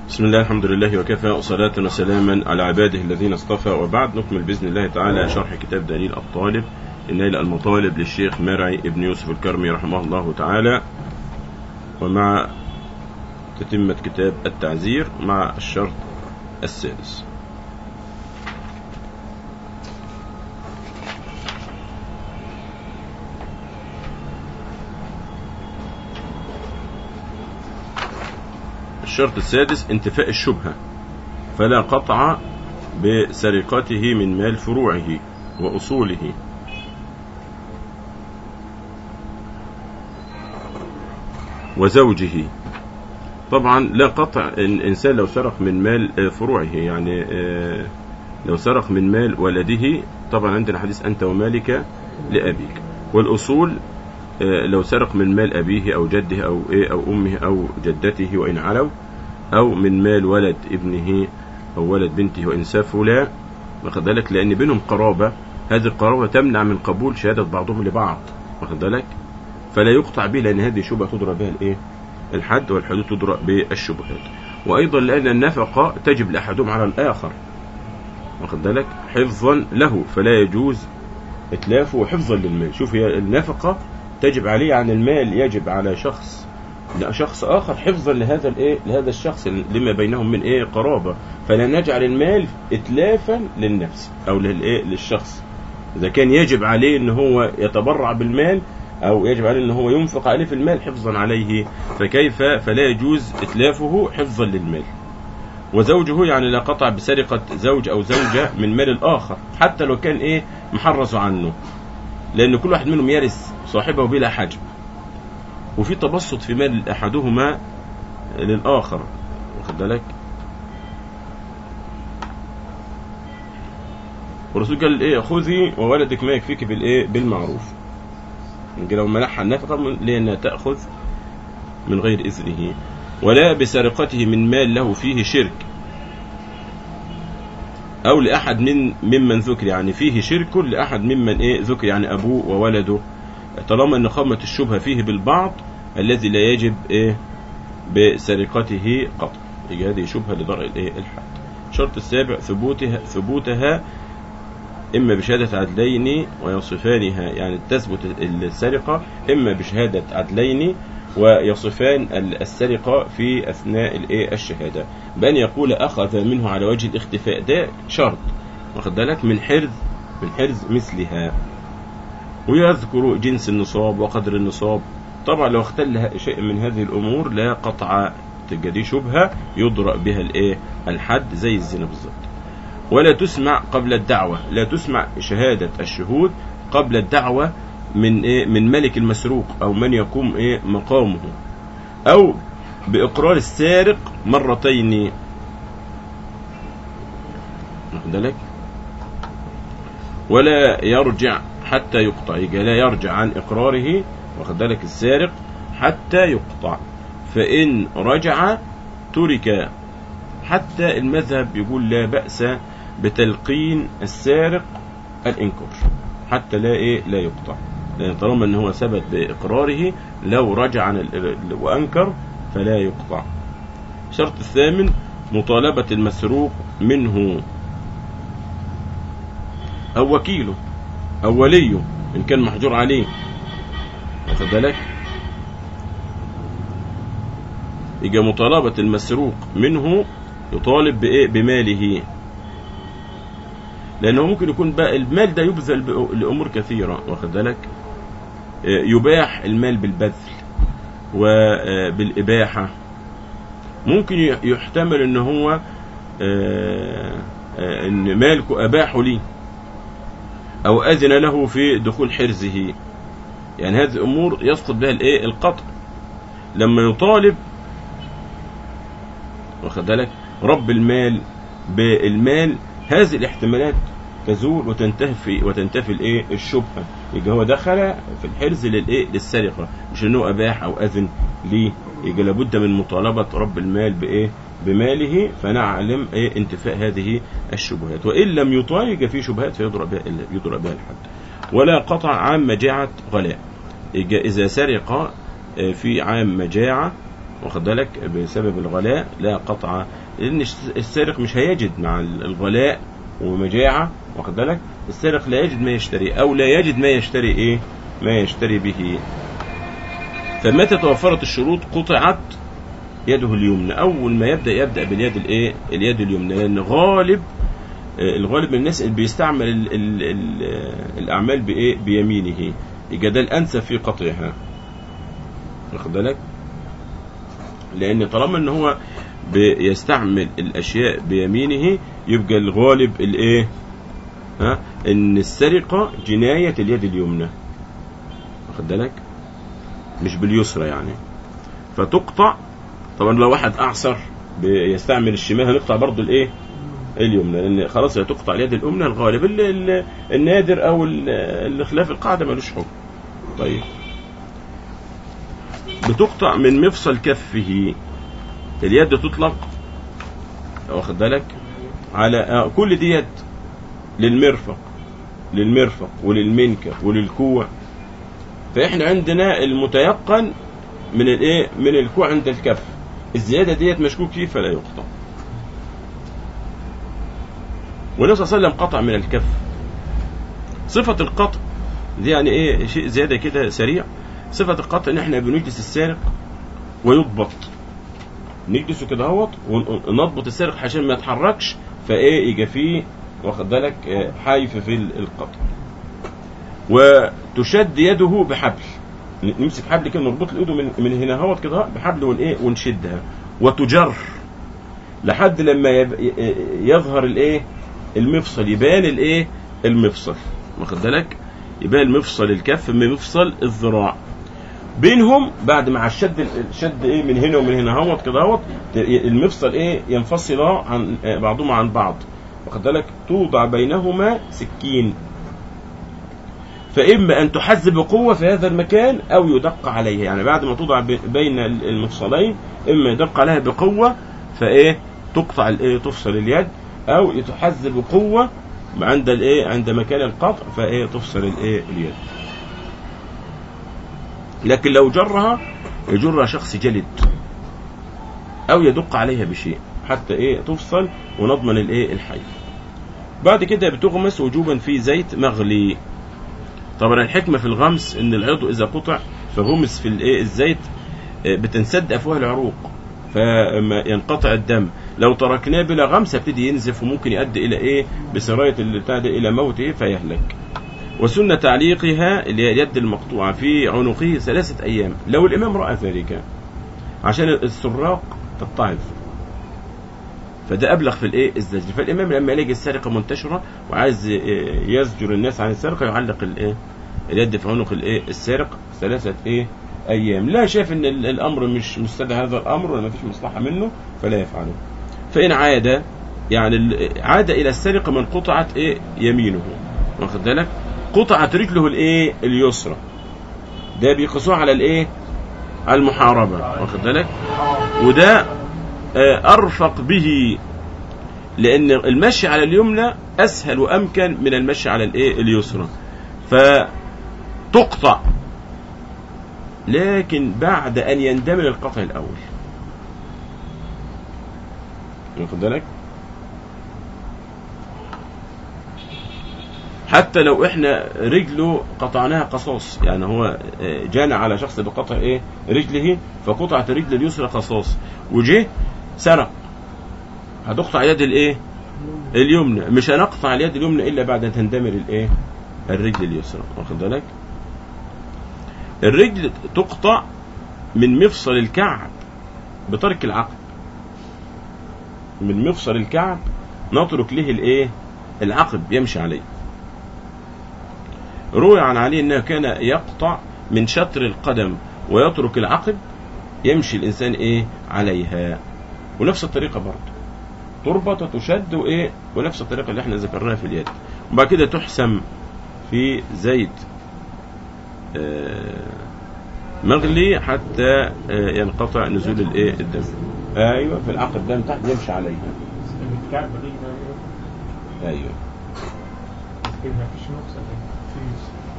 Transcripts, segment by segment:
بسم الله الحمد لله وكفى وصلاة وسلاما على عباده الذين اصطفى وبعد نكمل بإذن الله تعالى شرح كتاب دليل الطالب النيل المطالب للشيخ مرعي ابن يوسف الكرمي رحمه الله تعالى ومع تتمة كتاب التعزير مع الشرط السادس الشرط السادس انتفاء الشبهة فلا قطع بسرقته من مال فروعه وأصوله وزوجه طبعا لا قطع الإنسان لو سرق من مال فروعه يعني لو سرق من مال ولده طبعا عندنا حديث أنت ومالك لأبيك والأصول لو سرق من مال أبيه أو جده أو إيه أو أمه أو جدته وإن علوا أو من مال ولد ابنه أو ولد بنته وإن سفلا واخد بالك لأن بينهم قرابة هذه القرابة تمنع من قبول شهادة بعضهم لبعض واخد بالك فلا يقطع به لأن هذه شبهة تضرب بها الإيه الحد والحدود تضرب بالشبهات وأيضا لأن النفقة تجب لأحدهم على الآخر واخد بالك حفظا له فلا يجوز إتلافه وحفظا للمال شوف هي النفقة تجب عليه عن المال يجب على شخص لا شخص اخر حفظا لهذا الايه لهذا الشخص لما بينهم من ايه قرابه فلا نجعل المال اتلافا للنفس او للايه للشخص اذا كان يجب عليه ان هو يتبرع بالمال او يجب عليه ان هو ينفق عليه في المال حفظا عليه فكيف فلا يجوز اتلافه حفظا للمال وزوجه يعني لا قطع بسرقه زوج او زوجه من مال الاخر حتى لو كان ايه محرز عنه لان كل واحد منهم يرث صاحبه بلا حجب وفي تبسط في مال احدهما للاخر واخد بالك والرسول قال ايه خذي وولدك ما يكفيك بالايه بالمعروف لو منحها النفقه لانها تاخذ من غير اذنه ولا بسرقته من مال له فيه شرك او لاحد من ممن ذكر يعني فيه شرك لاحد ممن ايه ذكر يعني ابوه وولده طالما ان قامت الشبهه فيه بالبعض الذي لا يجب ايه بسرقته قطع يجي هذه شبهه لضرء الايه الحد الشرط السابع ثبوتها ثبوتها اما بشهاده عدلين ويصفانها يعني تثبت السرقه اما بشهاده عدلين ويصفان السرقه في اثناء الايه الشهاده بان يقول اخذ منه على وجه الاختفاء ده شرط واخد بالك من حرز من حرز مثلها ويذكر جنس النصاب وقدر النصاب طبعا لو اختل شيء من هذه الامور لا قطع تبقى دي شبهه يضرأ بها الايه الحد زي الزنا بالظبط ولا تسمع قبل الدعوه لا تسمع شهاده الشهود قبل الدعوه من ايه من ملك المسروق او من يقوم ايه مقامه او باقرار السارق مرتين واخد بالك ولا يرجع حتى يقطع يبقى لا يرجع عن إقراره واخد بالك السارق حتى يقطع فإن رجع ترك حتى المذهب يقول لا بأس بتلقين السارق الإنكار حتى لا إيه لا يقطع لأن طالما أنه هو ثبت بإقراره لو رجع عن وأنكر فلا يقطع الشرط الثامن مطالبة المسروق منه أو وكيله أو وليه إن كان محجور عليه واخد بالك يجي مطالبة المسروق منه يطالب بإيه بماله لأنه ممكن يكون بقى المال ده يبذل لأمور كثيرة واخد بالك يباح المال بالبذل وبالإباحة ممكن يحتمل ان هو ان مالكه اباحه ليه او اذن له في دخول حرزه يعني هذه امور يسقط بها الايه القطع لما يطالب واخد بالك رب المال بالمال هذه الاحتمالات تزول وتنتهي في وتنتفي الايه الشبهه يبقى هو دخل في الحرز للايه للسرقه مش انه اباح او اذن ليه يبقى لابد من مطالبه رب المال بايه بماله فنعلم ايه انتفاء هذه الشبهات وان لم يطال يبقى في شبهات فيضرب بها يضرب بها الحد ولا قطع عام مجاعه غلاء يبقى اذا سرق في عام مجاعه واخد بالك بسبب الغلاء لا قطع لان السارق مش هيجد مع الغلاء ومجاعة واخد بالك السارق لا يجد ما يشتري او لا يجد ما يشتري ايه ما يشتري به فمتى توفرت الشروط قطعت يده اليمنى اول ما يبدا يبدا باليد الايه اليد اليمنى لان غالب آه، الغالب من الناس اللي بيستعمل ال ال ال الاعمال بايه بيمينه يبقى ده الانسب في قطعها واخد بالك لان طالما ان هو بيستعمل الاشياء بيمينه يبقى الغالب الايه ها ان السرقه جنايه اليد اليمنى واخد بالك مش باليسرى يعني فتقطع طبعا لو واحد اعصر بيستعمل الشمال هنقطع برضه الايه اليمنى لان خلاص هي تقطع اليد اليمنى الغالب ال- ال- النادر او ال- اللي خلاف القاعده ملوش حكم طيب بتقطع من مفصل كفه اليد تطلق واخد بالك على آه، كل دي يد للمرفق للمرفق وللمنكة وللكوع فاحنا عندنا المتيقن من الايه من الكوع عند الكف الزياده ديت مشكوك فيه فلا يقطع والنبي صلى الله عليه وسلم قطع من الكف صفه القطع دي يعني ايه شيء زياده كده سريع صفه القطع ان احنا بنجلس السارق ويضبط نجلسه كده اهوت ونضبط السارق عشان ما يتحركش فايه يجي فيه واخد بالك آه، حايف في ال- القطع وتشد يده بحبل نمسك حبل كده نربط له ايده من من هنا اهوت كده بحبل ون ايه ونشدها وتجر لحد لما يب- ي- يظهر الايه المفصل يبان الايه المفصل واخد بالك يبان مفصل الكف من مفصل الذراع بينهم بعد مع الشد الشد ايه من هنا ومن هنا اهوت كده اهوت المفصل ايه ينفصلا عن آه، بعضهما عن بعض واخد بالك توضع بينهما سكين فإما أن تحز بقوة في هذا المكان أو يدق عليها يعني بعد ما توضع ب- بين المفصلين إما يدق عليها بقوة فإيه تقطع الإيه تفصل اليد أو تحز بقوة عند الإيه عند مكان القطع فإيه تفصل الإيه اليد لكن لو جرها يجرها شخص جلد أو يدق عليها بشيء حتى إيه تفصل ونضمن الإيه الحي بعد كده بتغمس وجوبا في زيت مغلي طبعا الحكمة في الغمس ان العضو اذا قطع فغمس في الايه الزيت آه، بتنسد افواه العروق فما ينقطع الدم لو تركناه بلا غمس يبتدي ينزف وممكن يؤدي الى ايه بسرايه اللي بتاع ده الى موته فيهلك وسنة تعليقها اللي هي اليد المقطوعة في عنقه ثلاثة أيام لو الإمام رأى ذلك عشان السراق تتعظ فده أبلغ في الإيه الزجر فالإمام لما يلاقي السرقة منتشرة وعايز إيه، يزجر الناس عن السرقة يعلق الإيه اليد في عنق الإيه السارق ثلاثة إيه أيام لا شايف إن ال- الأمر مش مستدعي هذا الأمر ولا مفيش مصلحة منه فلا يفعله فإن عاد يعني ال- عاد إلى السرقة من قطعت إيه يمينه واخد بالك قطعت رجله الإيه اليسرى ده بيقيسوه على الإيه على المحاربة واخد بالك وده آه، أرفق به لأن المشي على اليمنى أسهل وأمكن من المشي على الإيه اليسرى فتقطع لكن بعد أن يندمل القطع الأول واخد بالك حتى لو احنا رجله قطعناها قصاص يعني هو آه، جنى على شخص بقطع ايه رجله فقطعت الرجل اليسرى قصاص وجه سرق هتقطع يد الايه اليمنى مش هنقطع اليد اليمنى الا بعد ان تندمر الايه الرجل اليسرى واخد بالك الرجل تقطع من مفصل الكعب بترك العقب من مفصل الكعب نترك له الايه العقب يمشي عليه روي عن علي انه كان يقطع من شطر القدم ويترك العقب يمشي الانسان ايه عليها ونفس الطريقه برضه تربط وتشد وايه ونفس الطريقه اللي احنا ذكرناها في اليد وبعد كده تحسم في زيت آه، مغلي حتى آه، ينقطع نزول الايه الدم ايوه في العقب ده من تحت يمشي عليها الكعب دي ايوه ما فيش نقص في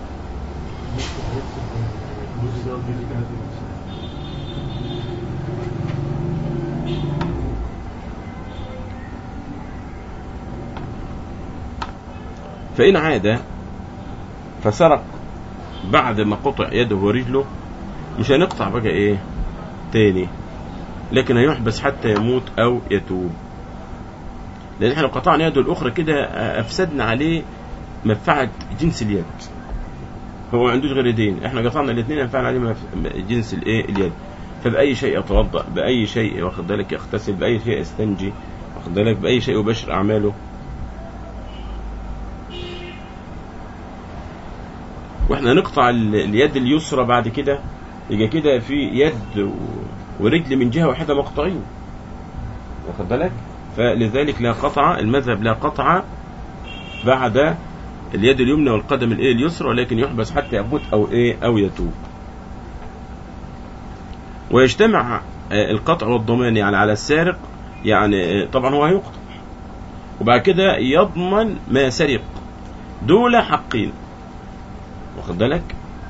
نقص نقص الجزء ده والجزء ده فإن عاد فسرق بعد ما قطع يده ورجله مش هنقطع بقى ايه تاني لكن هيحبس حتى يموت او يتوب لان احنا لو قطعنا يده الاخرى كده افسدنا عليه منفعه جنس اليد هو ما عندوش غير يدين احنا قطعنا الاثنين ينفعنا عليه مف- جنس الايه اليد فباي شيء يتوضا باي شيء واخد بالك يغتسل باي شيء يستنجي واخد بالك باي شيء يباشر اعماله واحنا نقطع ال- اليد اليسرى بعد كده يبقى كده في يد و- ورجل من جهه واحده مقطعين واخد بالك فلذلك لا قطع المذهب لا قطع بعد اليد اليمنى والقدم الايه اليسرى ولكن يحبس حتى يموت او ايه او يتوب ويجتمع آه، القطع والضمان يعني على السارق يعني آه، طبعا هو هيقطع وبعد كده يضمن ما سرق دول حقين واخد بالك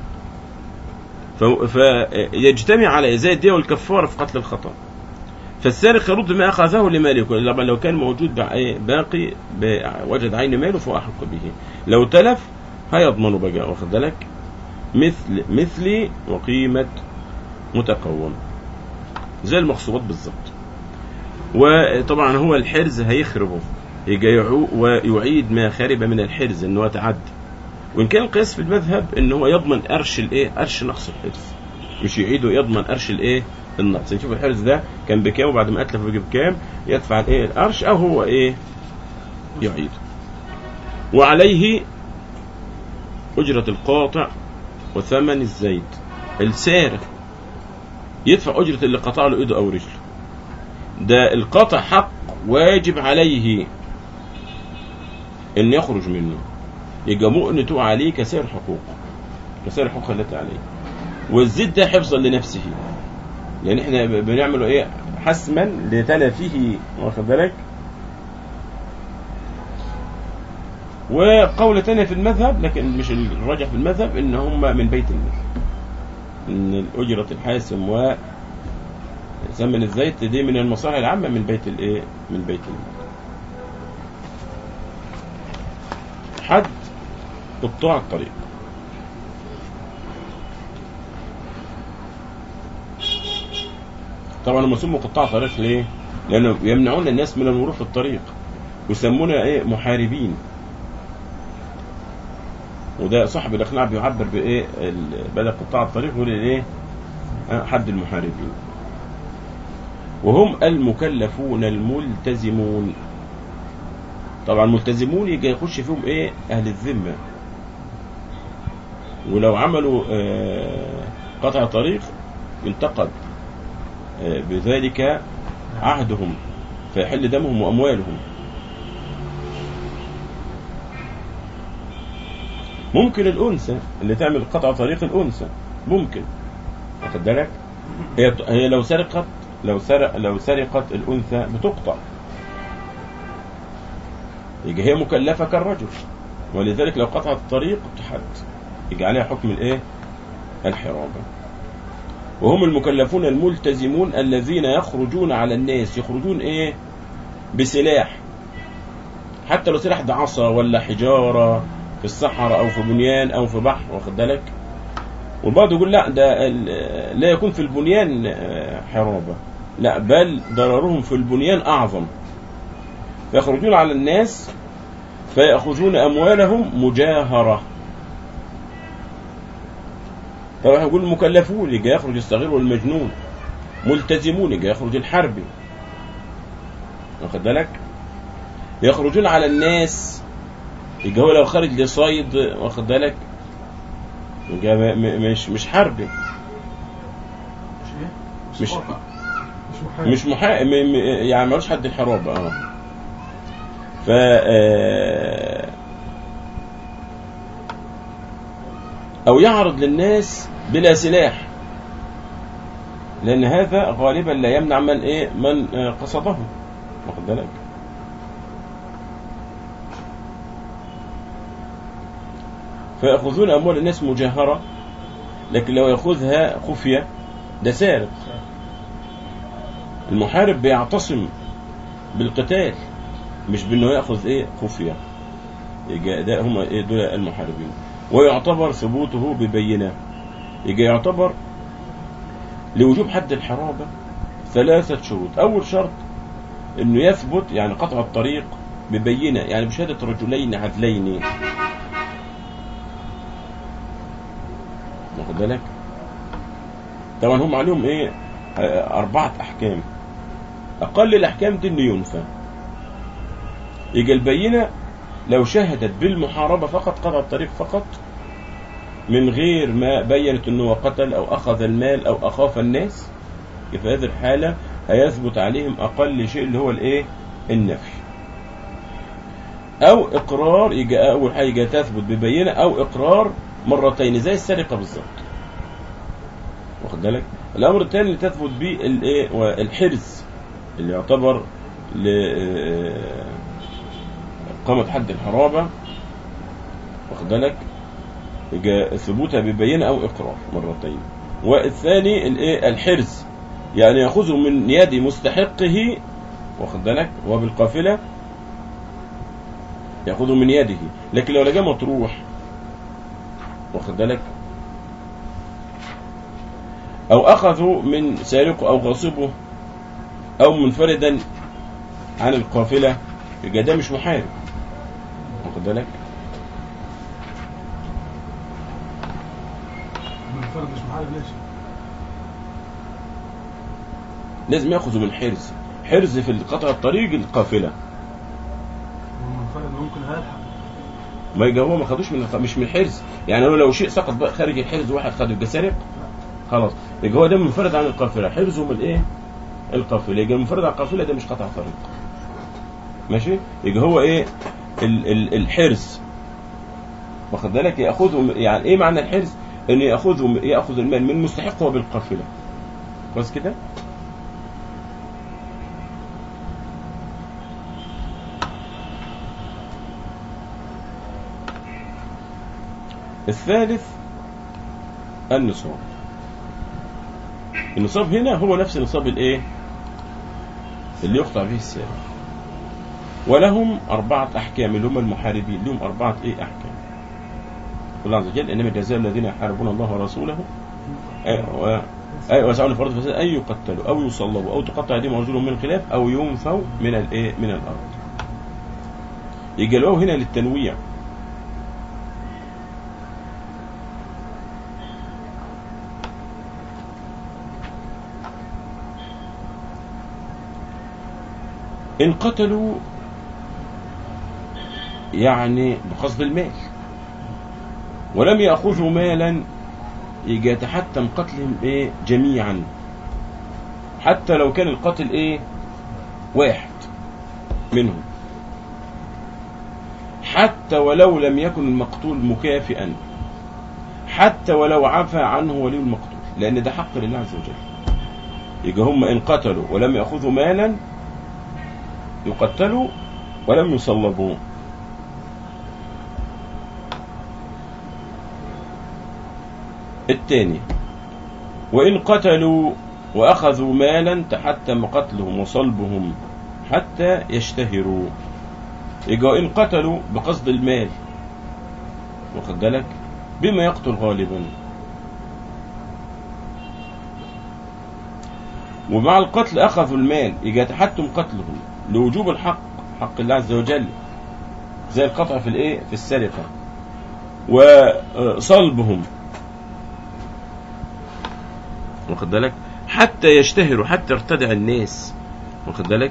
ف- فيجتمع على ازاء الدية والكفارة في قتل الخطأ فالسارق يرد ما أخذه لمالك لما لو كان موجود بع- إيه باقي ب- وجد عين ماله فهو أحق به لو تلف هيضمنه بقى واخد بالك مثل مثلي وقيمة متقوم زي المغصوبات بالظبط وطبعا هو الحرز هيخربه يجي يعو- ويعيد ما خرب من الحرز ان هو تعدي وان كان القياس في المذهب ان هو يضمن قرش الايه قرش نقص الحرز مش يعيده يضمن قرش الايه النقص نشوف الحرز ده كان بكام وبعد ما اتلف بيجي بكام يدفع الايه القرش او هو ايه يعيده وعليه أجرة القاطع وثمن الزيت السارق يدفع أجرة اللي قطع له إيده أو رجله ده القطع حق واجب عليه إن يخرج منه يبقى مؤنته عليه كسائر حقوق كسائر الحقوق التي عليه والزيت ده حفظا لنفسه لأن احنا ب- بنعمله إيه حسما لتلفه واخد بالك وقولة تانية في المذهب لكن مش الراجح في المذهب ان هم من بيت المال ان الأجرة الحاسم و ثمن الزيت دي من المصالح العامة من بيت الايه من بيت المال حد قطاع الطريق طبعا هم سموا قطاع طريق ليه؟ لأنه يمنعون الناس من المرور في الطريق ويسمونا ايه محاربين وده صاحب الاقناع بيعبر بايه ال- بدل قطاع الطريق يقول ايه آه، حد المحاربين وهم المكلفون الملتزمون طبعا الملتزمون يجي يخش فيهم ايه اهل الذمه ولو عملوا آه، قطع طريق ينتقد آه، بذلك عهدهم فيحل دمهم واموالهم ممكن الأنثى اللي تعمل قطع طريق الأنثى ممكن واخد بالك هي هي لو سرقت لو سرق لو سرقت الأنثى بتقطع يبقى هي مكلفة كالرجل ولذلك لو قطعت الطريق تحد يجي عليها حكم الايه الحرابة وهم المكلفون الملتزمون الذين يخرجون على الناس يخرجون ايه بسلاح حتى لو سلاح ده عصا ولا حجارة في الصحراء او في بنيان او في بحر واخد بالك والبعض يقول لا ده ال- لا يكون في البنيان آه، حرابة لا بل ضررهم في البنيان اعظم فيخرجون على الناس فيأخذون أموالهم مجاهرة طبعا يقول المكلفون يجي يخرج الصغير والمجنون ملتزمون يجي يخرج الحربي واخد بالك يخرجون على الناس يجي هو لو خارج لصيد واخد بالك يجي م- م- مش مش حربي مش ايه؟ مش- قاطع. مش محارب مش محا... م... م... يعني ملوش حد الحرابة اه ف آه، أو يعرض للناس بلا سلاح لأن هذا غالبا لا يمنع من إيه من آه، قصده واخد بالك فيأخذون أموال الناس مجاهرة لكن لو يأخذها خفية ده سارق المحارب بيعتصم بالقتال مش بانه ياخذ ايه خفيه يجي ده هم ايه دول المحاربين ويعتبر ثبوته ببينه يجي يعتبر لوجوب حد الحرابه ثلاثه شروط اول شرط انه يثبت يعني قطع الطريق ببينه يعني بشهاده رجلين عدلين واخد بالك طبعا هم عليهم ايه آه، اربعه احكام اقل الاحكام دي انه ينفى يجي البينه لو شهدت بالمحاربه فقط قطع الطريق فقط من غير ما بينت انه قتل او اخذ المال او اخاف الناس في هذه الحاله هيثبت عليهم اقل شيء اللي هو الايه النفي او اقرار يجي اول حاجه يجي تثبت ببينه او اقرار مرتين زي السرقه بالظبط واخد بالك الامر الثاني اللي تثبت به الايه والحرز اللي يعتبر ل آه، اقامه حد الحرابه واخد بالك يجي ثبوتها ببينه او اقرار مرتين والثاني الايه الحرز يعني ياخذه من يد مستحقه واخد بالك وبالقافله ياخذه من يده لكن لو لقاه مطروح واخد بالك او اخذوا من سارقه او غاصبه او منفردا عن القافله يبقى ده مش محارب واخد بالك المنفرد مش محارب ليش؟ لازم ياخذوا من حرز حرز في قطع الطريق القافله المنفرد ممكن هيلحق ما يبقى هو ما خدوش من مش من الحرز يعني هو لو شيء سقط بقى خارج الحرز واحد خده يبقى سارق خلاص يبقى هو ده منفرد عن القافله حرزه من الايه القافله يبقى المنفرد عن القافله ده مش قطع طريق ماشي يبقى هو ايه ال ال الحرز واخد بالك ياخذه يعني ايه معنى الحرز ان ياخذه ياخذ المال من مستحقه بالقافله كويس كده الثالث النصاب النصاب هنا هو نفس نصاب الايه اللي يقطع به السارق ولهم أربعة أحكام اللي هم المحاربين لهم أربعة إيه أحكام الله عز وجل إنما جزاء الذين يحاربون الله ورسوله أي و- أي ويسعون في الأرض فساد أن يقتلوا أو يصلبوا أو تقطع أيديهم وأرجلهم من خلاف أو ينفوا من الإيه من الأرض يجي الواو هنا للتنويع إن قتلوا يعني بقصد المال ولم يأخذوا مالا يجي يتحتم قتلهم إيه جميعا حتى لو كان القتل إيه واحد منهم حتى ولو لم يكن المقتول مكافئا حتى ولو عفى عنه ولي المقتول لأن ده حق لله عز وجل يجي هم إن قتلوا ولم يأخذوا مالا يقتلوا ولم يصلبوا الثاني وإن قتلوا وأخذوا مالا تحتم قتلهم وصلبهم حتى يشتهروا يبقى إن قتلوا بقصد المال واخد بالك بما يقتل غالبا ومع القتل أخذوا المال يجي يتحتم قتلهم لوجوب الحق حق الله عز وجل زي القطع في الايه في السرقة وصلبهم واخد بالك حتى يشتهروا حتى يرتدع الناس واخد بالك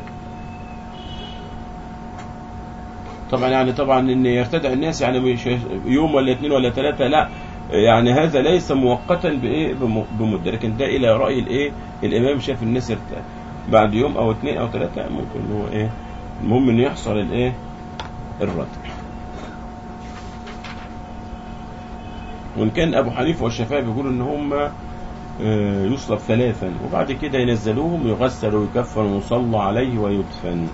طبعا يعني طبعا ان يرتدع الناس يعني مش يوم ولا اثنين ولا ثلاثة لا يعني هذا ليس مؤقتا بايه بم- بمده لكن ده الى راي الايه الامام شاف الناس ارت- بعد يوم او اثنين او ثلاثة ممكن إن هو ايه المهم ان يحصل الايه الردع وان كان ابو حنيفه والشافعي بيقولوا ان هم آه، يصلب ثلاثا وبعد كده ينزلوهم يغسل ويكفن ويصلى عليه ويدفن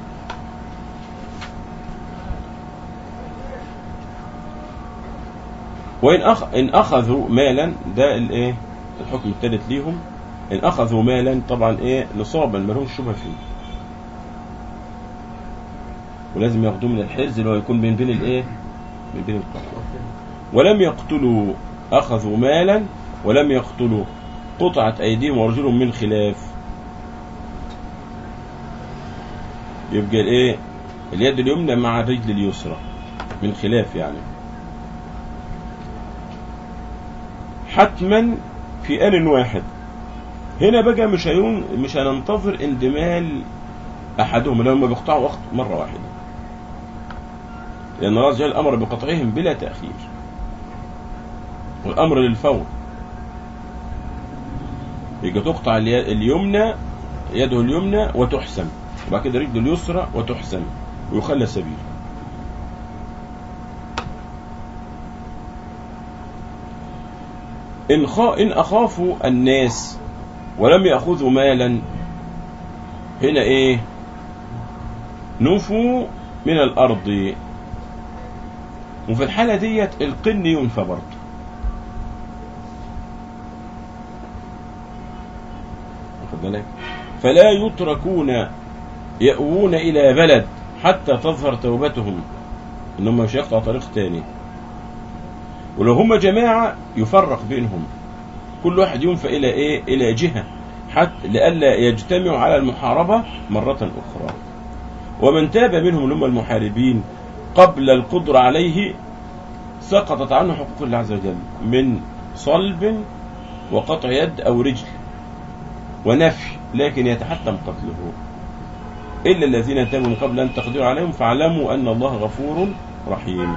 وإن أخ... إن أخذوا مالا ده الإيه الحكم الثالث ليهم إن أخذوا مالا طبعا إيه نصابا ما لهمش شبهة فيه ولازم ياخدوه من الحرز اللي هو يكون بين بين الإيه من بين القتل ولم يقتلوا أخذوا مالا ولم يقتلوا قطعت أيديهم وأرجلهم من خلاف يبقى الإيه اليد اليمنى مع الرجل اليسرى من خلاف يعني حتما في آن واحد هنا بقى مش هيون مش هننتظر اندمال أحدهم لما بيقطعوا وقت مرة واحدة لأن الله جل أمر بقطعهم بلا تأخير والأمر للفور يبقى تقطع الي- اليمنى يده اليمنى وتحسم وبعد كده رجله اليسرى وتحسم ويخلى سبيل إن, خا... إن أخافوا الناس ولم يأخذوا مالا هنا إيه نفوا من الأرض وفي الحالة ديت القن ينفى برضه واخد بالك فلا يتركون يأوون إلى بلد حتى تظهر توبتهم إنهم مش يقطعوا طريق تاني ولو هم جماعة يفرق بينهم كل واحد ينفى إلى إيه إلى جهة حتى لئلا يجتمعوا على المحاربة مرة أخرى ومن تاب منهم اللي هم المحاربين قبل القدرة عليه سقطت عنه حقوق الله عز وجل من صلب وقطع يد أو رجل ونفي لكن يتحتم قتله إلا الذين تابوا من قبل أن تقدروا عليهم فاعلموا أن الله غفور رحيم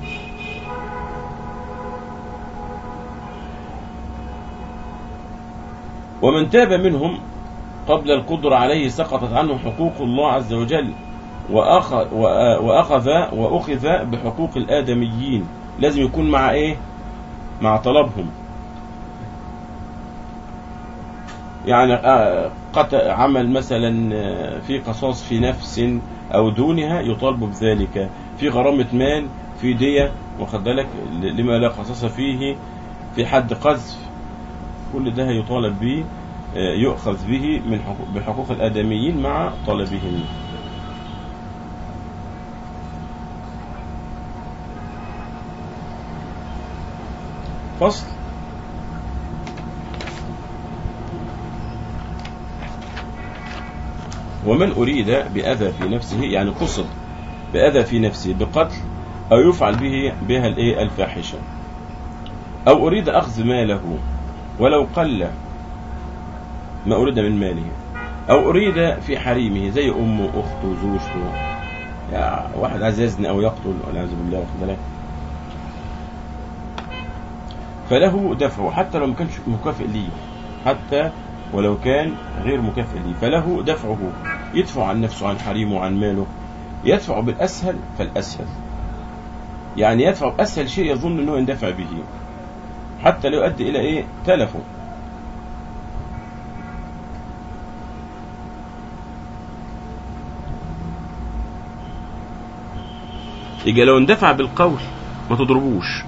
ومن تاب منهم قبل القدرة عليه سقطت عنه حقوق الله عز وجل وأخذ, وأخذ وأخذ بحقوق الآدميين لازم يكون مع إيه مع طلبهم يعني آه، قت- عمل مثلا آه، في قصاص في نفس أو دونها يطالب بذلك في غرامة مال في دية واخد بالك ل- لما لا قصاص فيه في حد قذف كل ده يطالب به آه، يؤخذ به من حقوق بحقوق الآدميين مع طلبهم فصل ومن أريد بأذى في نفسه يعني قصد بأذى في نفسه بقتل أو يفعل به بها الإيه الفاحشة أو أريد أخذ ماله ولو قل ما أريد من ماله أو أريد في حريمه زي أمه أخته زوجته يعني واحد عايز يزني أو يقتل والعياذ بالله واخد بالك فله دفعه حتى لو ما كانش مكافئ ليه حتى ولو كان غير مكافئ ليه فله دفعه يدفع عن نفسه عن حريمه وعن ماله يدفع بالأسهل فالأسهل يعني يدفع بأسهل شيء يظن أنه يندفع به حتى لو يؤدي إلى إيه تلفه يبقى لو اندفع بالقول ما تضربوش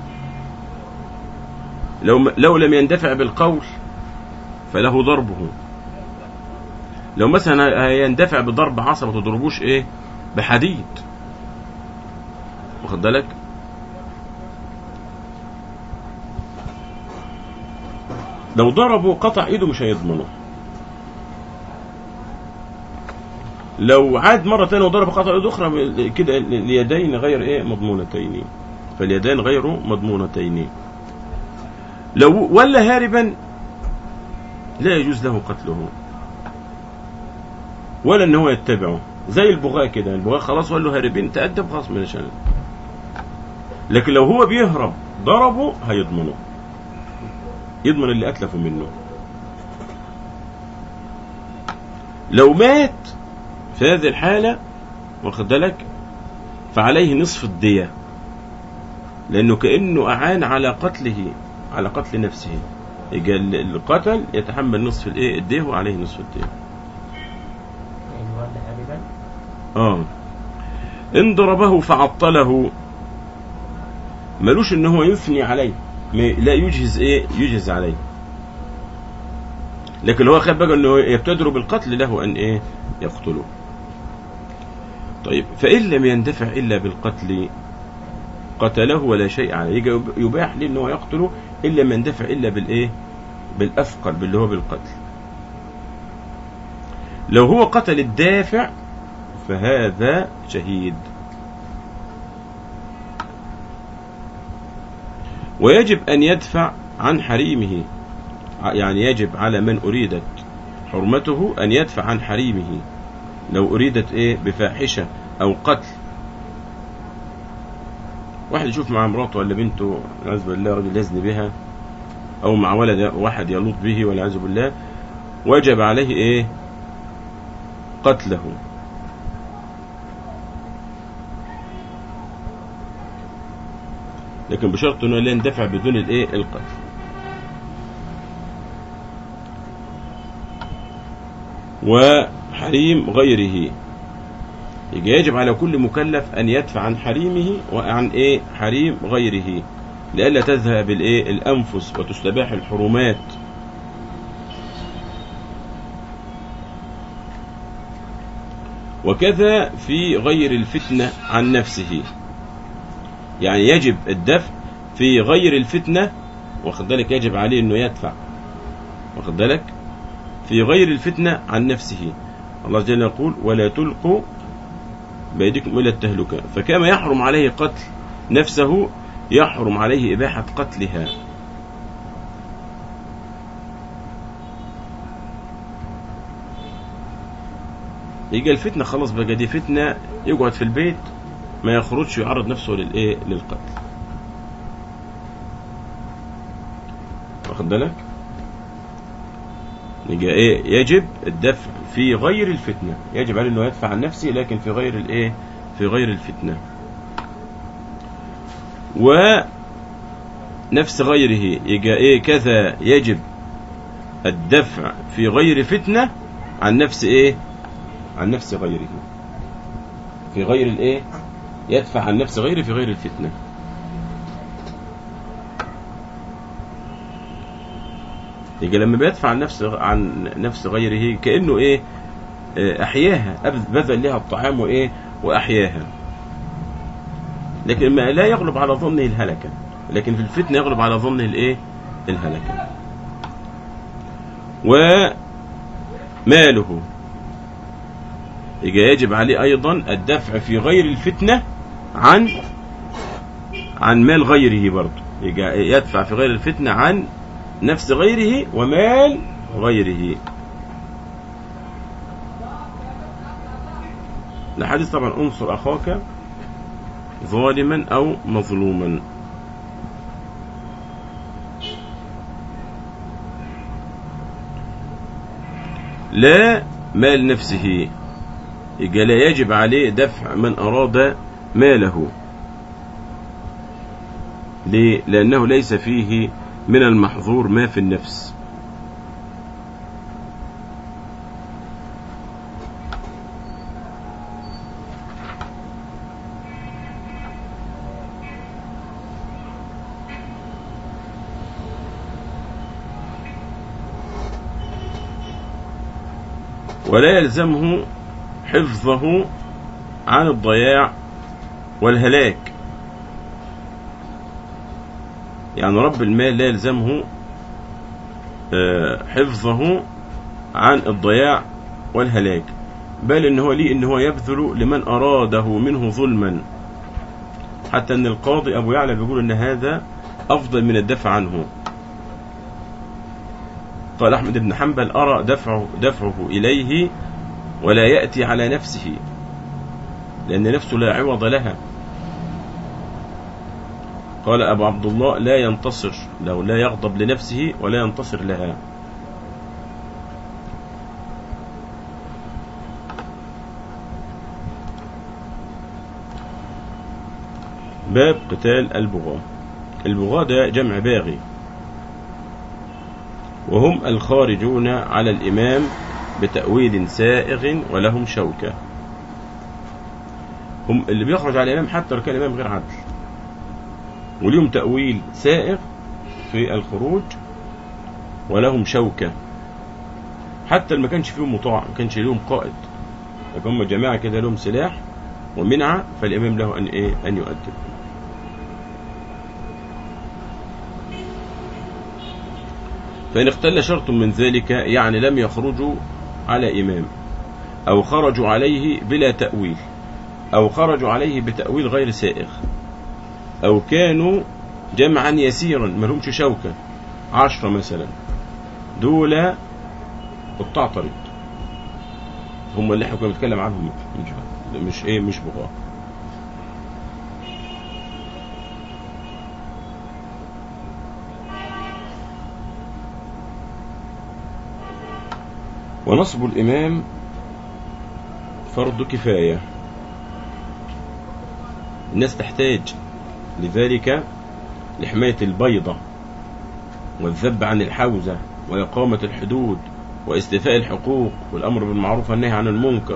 لو لو لم يندفع بالقول فله ضربه لو مثلا يندفع بضرب عصا ما تضربوش ايه بحديد واخد بالك لو ضربه قطع ايده مش هيضمنه لو عاد مرة تانية وضرب قطع ايده اخرى كده اليدين غير ايه مضمونتين فاليدين غير مضمونتين لو ولا هاربا لا يجوز له قتله ولا ان هو يتبعه زي البغاء كده البغاء خلاص وقال له هاربين تأدب خلاص من عشان لكن لو هو بيهرب ضربه هيضمنه يضمن اللي أتلفه منه لو مات في هذه الحالة واخد بالك فعليه نصف الدية لأنه كأنه أعان على قتله على قتل نفسه يجي القتل يتحمل نصف الايه الديه وعليه نصف الديه يعني ولد هاربا اه ان ضربه فعطله ملوش ان هو يثني عليه ما- لا يجهز ايه يجهز عليه لكن هو خد بقى انه يبتدر بالقتل له ان ايه يقتله طيب فان لم يندفع الا بالقتل قتله ولا شيء عليه يجي يباح ليه ان هو يقتله ان لم يندفع الا بالايه بالاثقل باللي هو بالقتل لو هو قتل الدافع فهذا شهيد ويجب أن يدفع عن حريمه يعني يجب على من أريدت حرمته أن يدفع عن حريمه لو أريدت إيه بفاحشة أو قتل واحد يشوف مع مراته ولا بنته والعياذ بالله رجل يزني بها أو مع ولد واحد يلوط به والعياذ بالله وجب عليه إيه قتله لكن بشرط انه لا يندفع بدون الايه القتل وحريم غيره يجي يجب على كل مكلف ان يدفع عن حريمه وعن ايه حريم غيره لئلا تذهب الايه الانفس وتستباح الحرمات وكذا في غير الفتنة عن نفسه يعني يجب الدفع في غير الفتنة واخد بالك يجب عليه انه يدفع واخد بالك في غير الفتنة عن نفسه الله جل يقول ولا تلقوا بأيديكم إلى التهلكة فكما يحرم عليه قتل نفسه يحرم عليه إباحة قتلها يجي الفتنة خلاص بقى دي فتنة يقعد في البيت ما يخرجش ويعرض نفسه للايه للقتل واخد بالك يجي ايه يجب الدفع في غير الفتنة يجب عليه انه يدفع عن نفسه لكن في غير الايه في غير الفتنة ونفس غيره يجي ايه كذا يجب الدفع في غير فتنة عن نفس ايه عن نفس غيره في غير الايه يدفع عن نفس غيره في غير الفتنة يجي لما بيدفع عن نفس عن نفس غيره كأنه ايه آه، احياها أبذ- بذل لها الطعام وايه واحياها لكن ما لا يغلب على ظنه الهلكة لكن في الفتنة يغلب على ظنه الايه الهلكة وماله يجي يجب عليه أيضا الدفع في غير الفتنة عن عن مال غيره برضه يجي يدفع في غير الفتنة عن نفس غيره ومال غيره الحديث طبعا انصر أخاك ظالما أو مظلوما لا مال نفسه يبقى لا يجب عليه دفع من أراد ماله ليه؟ لأنه ليس فيه من المحظور ما في النفس ولا يلزمه حفظه عن الضياع والهلاك يعني رب المال لا يلزمه آه، حفظه عن الضياع والهلاك بل ان هو ليه ان هو يبذل لمن اراده منه ظلما حتى ان القاضي ابو يعلى بيقول ان هذا افضل من الدفع عنه قال احمد بن حنبل ارى دفعه دفعه اليه ولا ياتي على نفسه لان نفسه لا عوض لها قال أبو عبد الله لا ينتصر لو لا يغضب لنفسه ولا ينتصر لها باب قتال البغاة البغاة ده جمع باغي وهم الخارجون على الإمام بتأويل سائغ ولهم شوكة هم اللي بيخرج على الإمام حتى لو كان الإمام غير عدل وليهم تأويل سائغ في الخروج ولهم شوكة حتى اللي ما كانش فيهم مطاع ما كانش لهم قائد لكن هم جماعة كده لهم سلاح ومنعة فالإمام له أن إيه أن يؤدب فإن اختل شرط من ذلك يعني لم يخرجوا على إمام أو خرجوا عليه بلا تأويل أو خرجوا عليه بتأويل غير سائغ أو كانوا جمعا يسيرا ما لهمش شوكة عشرة مثلا دول قطاع طريق هم اللي احنا كنا بنتكلم عنهم مش, مش ايه مش بغاة ونصب الإمام فرض كفاية الناس تحتاج لذلك لحماية البيضة والذب عن الحوزة وإقامة الحدود واستيفاء الحقوق والأمر بالمعروف والنهي عن المنكر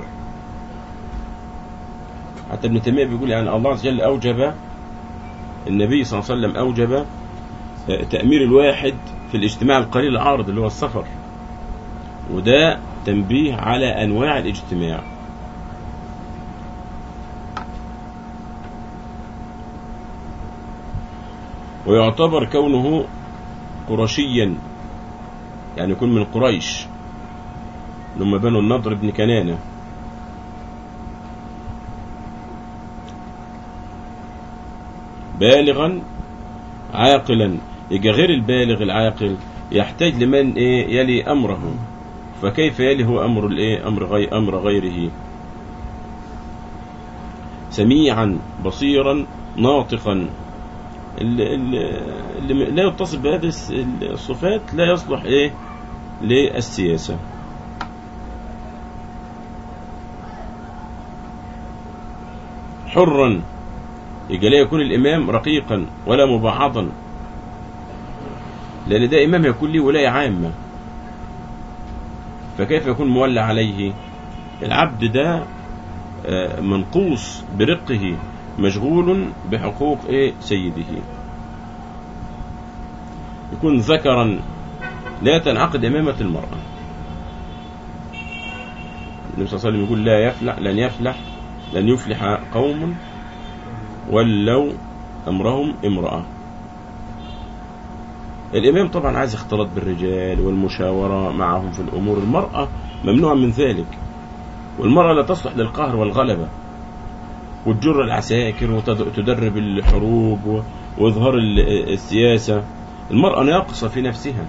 حتى ابن تيمية بيقول يعني الله عز وجل أوجب النبي صلى الله عليه وسلم أوجب تأمير الواحد في الاجتماع القليل العارض اللي هو السفر وده تنبيه على أنواع الاجتماع ويعتبر كونه قرشيا يعني يكون من قريش لما بنوا النضر بن كنانة بالغا عاقلا يجي غير البالغ العاقل يحتاج لمن ايه يلي امره فكيف يلي هو امر الايه امر غير امر غيره سميعا بصيرا ناطقا اللي, اللي لا يتصف بهذه الصفات لا يصلح ايه للسياسة حرا يجي لا يكون الإمام رقيقا ولا مبعضا لأن ده إمام يكون له ولاية عامة فكيف يكون مولى عليه العبد ده منقوص برقه مشغول بحقوق ايه سيده يكون ذكرا لا تنعقد امامة المرأة النبي صلى الله عليه وسلم يقول لا يفلح لن يفلح لن يفلح قوم ولوا امرهم امرأة الامام طبعا عايز اختلاط بالرجال والمشاورة معهم في الامور المرأة ممنوع من ذلك والمرأة لا تصلح للقهر والغلبة وتجر العساكر وتدرب الحروب واظهار السياسة المرأة ناقصة في نفسها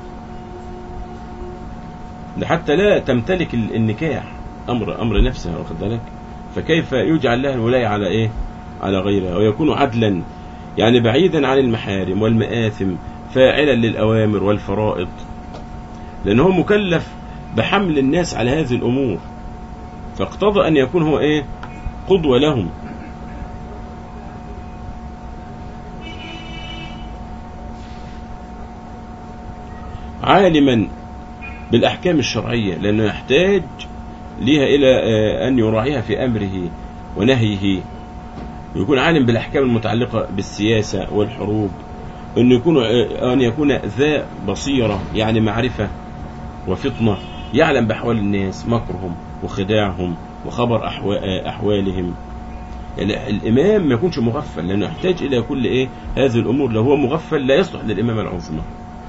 ده حتى لا تمتلك النكاح امر امر نفسها واخد بالك فكيف يجعل لها الولاية على ايه على غيرها ويكون عدلا يعني بعيدا عن المحارم والمآثم فاعلا للأوامر والفرائض لأنه هو مكلف بحمل الناس على هذه الأمور فاقتضى أن يكون هو إيه قدوة لهم عالما بالأحكام الشرعية لأنه يحتاج ليها إلى أن يراعيها في أمره ونهيه يكون عالم بالأحكام المتعلقة بالسياسة والحروب أن يكون أن يكون ذا بصيرة يعني معرفة وفطنة يعلم بأحوال الناس مكرهم وخداعهم وخبر أحوالهم يعني الإمام ما يكونش مغفل لأنه يحتاج إلى كل إيه هذه الأمور لو هو مغفل لا يصلح للإمامة العظمى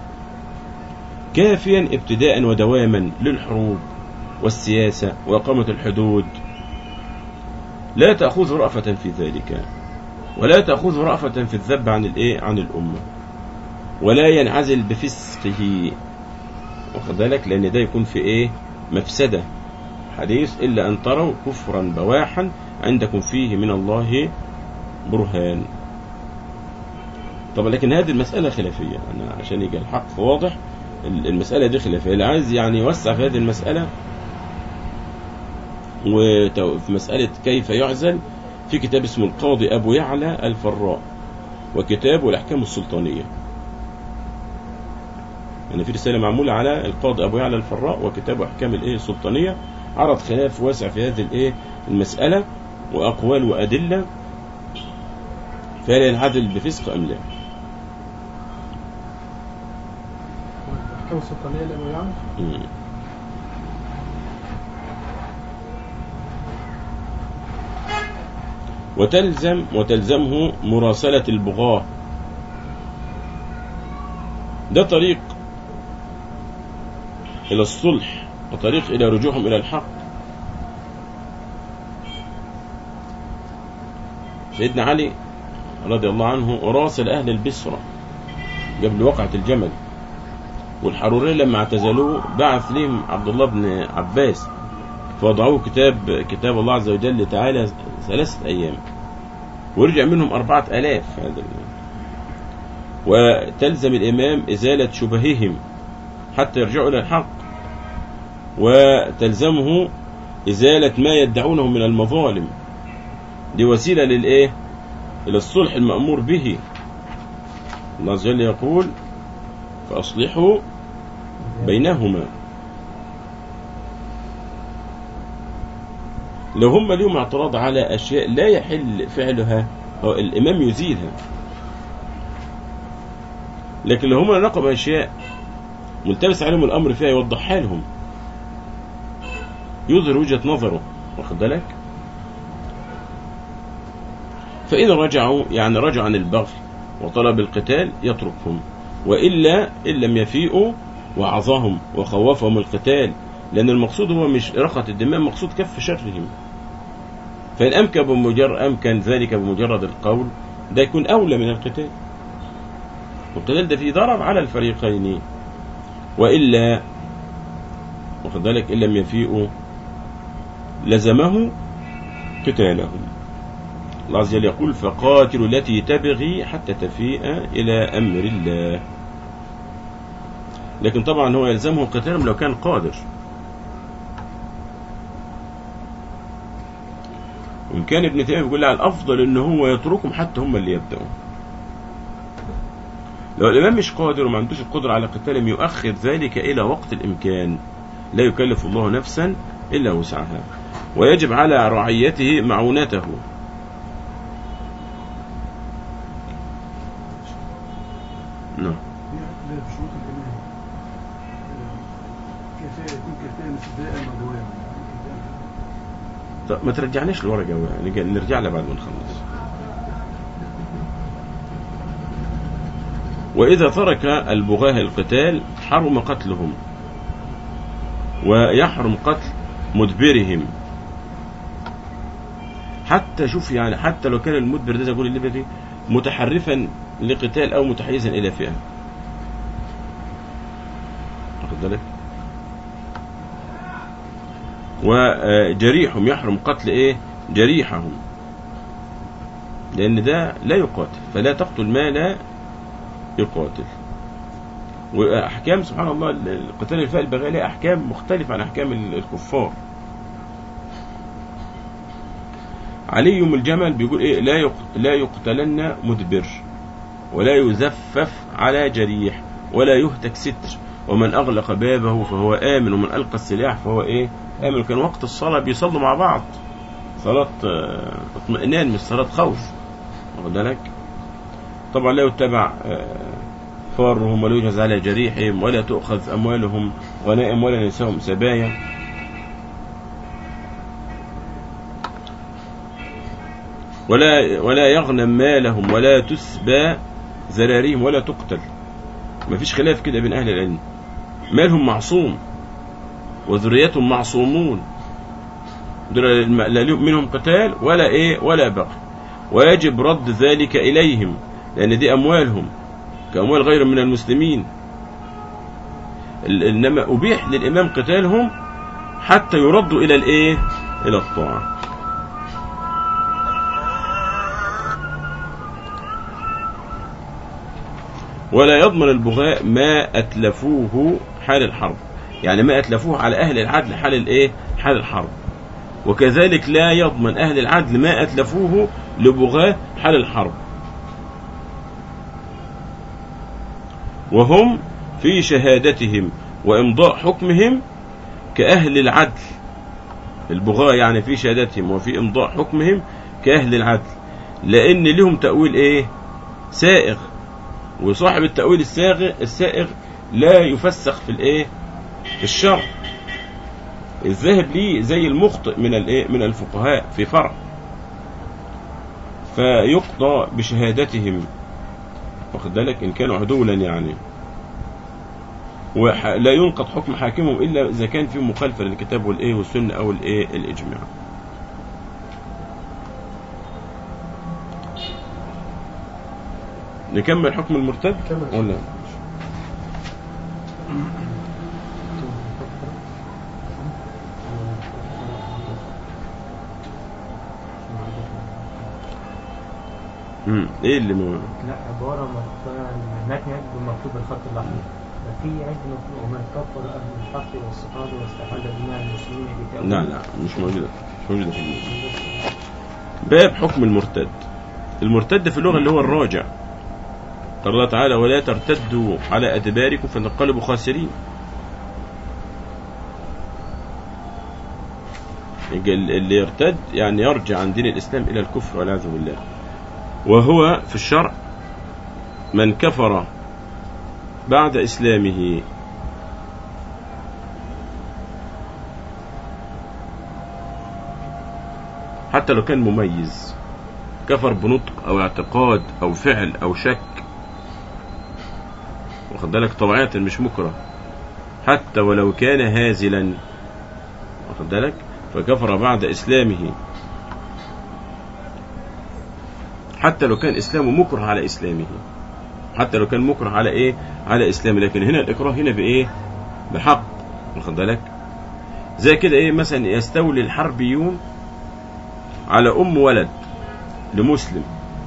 كافيا ابتداء ودواما للحروب والسياسة وإقامة الحدود لا تأخذ رأفة في ذلك ولا تأخذ رأفة في الذب عن الإيه عن الأمة ولا ينعزل بفسقه واخد بالك لأن ده يكون في إيه مفسدة حديث إلا أن تروا كفرا بواحا عندكم فيه من الله برهان طبعا لكن هذه المسألة خلافية أنا عشان يجي الحق واضح المسألة دي خلافية اللي عايز يعني يوسع في هذه المسألة وفي مسألة كيف يعزل في كتاب اسمه القاضي أبو يعلى الفراء وكتاب الأحكام السلطانية يعني في رسالة معمولة على القاضي أبو يعلى الفراء وكتاب أحكام الإيه السلطانية عرض خلاف واسع في هذه الإيه المسألة وأقوال وأدلة فهل ينعزل بفسق أم لا؟ الأحكام السلطانية لأبو يعلى مم. وتلزم وتلزمه مراسلة البغاة ده طريق إلى الصلح وطريق إلى رجوعهم إلى الحق سيدنا علي رضي الله عنه راسل أهل البصرة قبل وقعة الجمل والحرورية لما اعتزلوه بعث لهم عبد الله بن عباس فوضعوه كتاب كتاب الله عز وجل تعالى ثلاثة أيام ورجع منهم أربعة ألاف هذا ال- وتلزم الإمام إزالة شبههم حتى يرجعوا إلى الحق وتلزمه إزالة ما يدعونه من المظالم دي وسيلة للإيه إلى الصلح المأمور به الله عز وجل يقول فأصلحوا بينهما لو هم اليوم اعتراض على أشياء لا يحل فعلها هو الإمام يزيلها لكن لو هم نقب أشياء ملتبس عليهم الأمر فيها يوضحها لهم يظهر وجهة نظره واخد بالك فإن رجعوا يعني رجعوا عن البغي وطلب القتال يتركهم وإلا إن لم يفيئوا وعظهم وخوفهم القتال لأن المقصود هو مش إراقة الدماء مقصود كف شرهم فإن أمكن بمجرد أمكن ذلك بمجرد القول ده يكون أولى من القتال والقتال ده فيه ضرر على الفريقين وإلا واخد بالك إن لم يفيئوا لزمه قتالهم الله عز وجل يقول فقاتلوا التي تبغي حتى تفيء إلى أمر الله لكن طبعا هو يلزمه قتالهم لو كان قادر وإن كان ابن تيمية بيقول على الأفضل إن هو يتركهم حتى هم اللي يبدأوا لو الإمام مش قادر وما عندوش القدرة على قتالهم يؤخر ذلك إلى وقت الإمكان لا يكلف الله نفسا إلا وسعها ويجب على رعيته معونته نعم لا بشروط الإمام كفاية يكون كفاية استداء مدوام طب ما ترجعناش لورا جو يعني نرجع لها بعد ما نخلص وإذا ترك البغاة القتال حرم قتلهم ويحرم قتل مدبرهم حتى شوف يعني حتى لو كان المدبر ده زي ما بيقول الليبي متحرفا لقتال أو متحيزا إلى فئة واخد بالك وجريحهم يحرم قتل ايه جريحهم لان ده لا يقاتل فلا تقتل ما لا يقاتل واحكام سبحان الله القتال الفائل البغي لها احكام مختلفه عن احكام الكفار علي يوم الجمل بيقول ايه لا يق- لا يقتلن مدبر ولا يزفف على جريح ولا يهتك ستر ومن اغلق بابه فهو امن ومن القى السلاح فهو ايه امن كان وقت الصلاه بيصلوا مع بعض صلاه آه، اطمئنان مش صلاه خوف واخد بالك طبعا لا يتبع آه، فارهم ولا يجهز على جريحهم ولا تؤخذ اموالهم غنائم ولا نساهم سبايا ولا ولا يغنم مالهم ولا تسبى ذراريهم ولا تقتل ما فيش خلاف كده بين اهل العلم مالهم معصوم وذريتهم معصومون دول الم- لا لهم- منهم قتال ولا ايه ولا بغي ويجب رد ذلك اليهم لان دي اموالهم كاموال غير من المسلمين ال- انما ابيح للامام قتالهم حتى يردوا الى الايه الى الطاعه ولا يضمن البغاء ما أتلفوه حال الحرب يعني ما أتلفوه على أهل العدل حال الإيه حال الحرب وكذلك لا يضمن أهل العدل ما أتلفوه لبغاة حال الحرب وهم في شهادتهم وإمضاء حكمهم كأهل العدل البغاة يعني في شهادتهم وفي إمضاء حكمهم كأهل العدل لأن لهم تأويل إيه سائغ وصاحب التأويل الساغ السائغ لا يفسخ في الايه في الشرع الذاهب ليه زي المخطئ من الايه من الفقهاء في فرع فيقضى بشهادتهم واخد بالك إن كانوا عدولا يعني ولا ينقض حكم حاكمهم إلا إذا كان في مخالفة للكتاب والإيه والسنة أو الإيه الإجماع نكمل حكم المرتد كمل. ولا مم. ايه اللي م... لا عبارة مكتوبة هناك يكتب مكتوب بالخط الأحمر ده في عند مكتوب ومن كفر أهل الحق والصحابة واستحل دماء المسلمين بتأويل لا لا مش موجودة مش موجودة في الموضوع. باب حكم المرتد المرتد في اللغة اللي هو الراجع قال الله تعالى ولا ترتدوا على أدباركم فتنقلبوا خاسرين يبقى اللي يرتد يعني يرجع عن دين الإسلام إلى الكفر والعياذ بالله وهو في الشرع من كفر بعد إسلامه حتى لو كان مميز كفر بنطق أو اعتقاد أو فعل أو شك واخد بالك طبيعة مش مكره حتى ولو كان هازلا واخد بالك فكفر بعد إسلامه حتى لو كان إسلامه مكره على إسلامه حتى لو كان مكره على إيه على إسلامه لكن هنا الإكراه هنا بإيه بحق واخد بالك زي كده إيه مثلا يستولي الحربيون على أم ولد لمسلم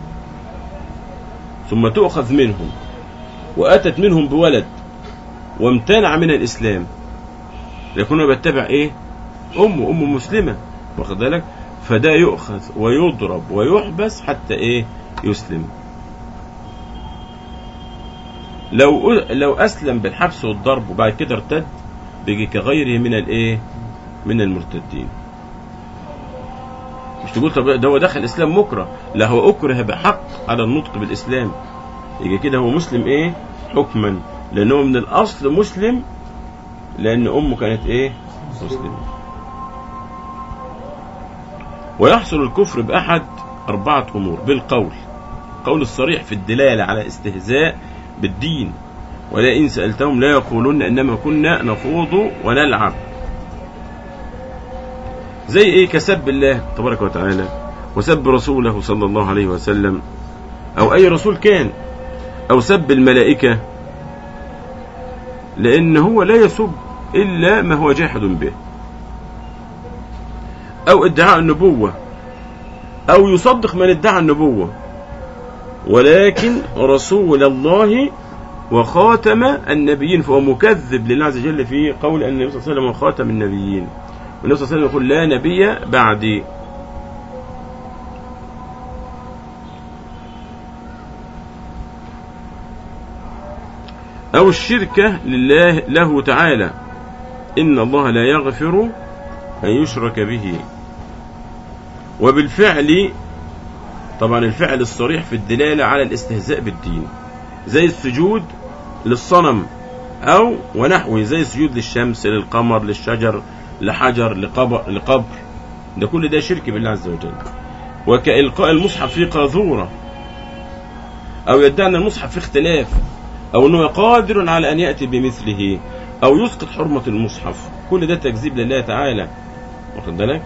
ثم تؤخذ منهم وأتت منهم بولد وامتنع من الإسلام يكون بيتبع إيه أمه أم مسلمة واخد بالك فده يؤخذ ويضرب ويحبس حتى إيه يسلم لو لو أسلم بالحبس والضرب وبعد كده ارتد بيجي كغيره من الإيه من المرتدين مش تقول طب ده هو دخل الاسلام مكره لا هو اكره بحق على النطق بالاسلام يجي كده هو مسلم ايه حكما لانه من الاصل مسلم لان امه كانت ايه مسلمه ويحصل الكفر باحد اربعه امور بالقول قول الصريح في الدلاله على استهزاء بالدين ولئن سالتهم لا يقولون انما كنا نخوض ونلعب زي ايه كسب الله تبارك وتعالى وسب رسوله صلى الله عليه وسلم او اي رسول كان او سب الملائكة لان هو لا يسب الا ما هو جاحد به او ادعاء النبوة او يصدق من ادعى النبوة ولكن رسول الله وخاتم النبيين فهو مكذب لله عز وجل في قول ان النبي صلى الله عليه وسلم خاتم النبيين والنبي صلى الله عليه وسلم يقول لا نبي بعدي أو الشركة لله له تعالى إن الله لا يغفر أن يشرك به وبالفعل طبعا الفعل الصريح في الدلالة على الاستهزاء بالدين زي السجود للصنم أو ونحوه زي السجود للشمس للقمر للشجر لحجر لقبر, لقبر ده كل ده شرك بالله عز وجل وكإلقاء المصحف في قاذورة أو يدعي أن المصحف في اختلاف أو أنه قادر على أن يأتي بمثله أو يسقط حرمة المصحف كل ده تكذيب لله تعالى واخد بالك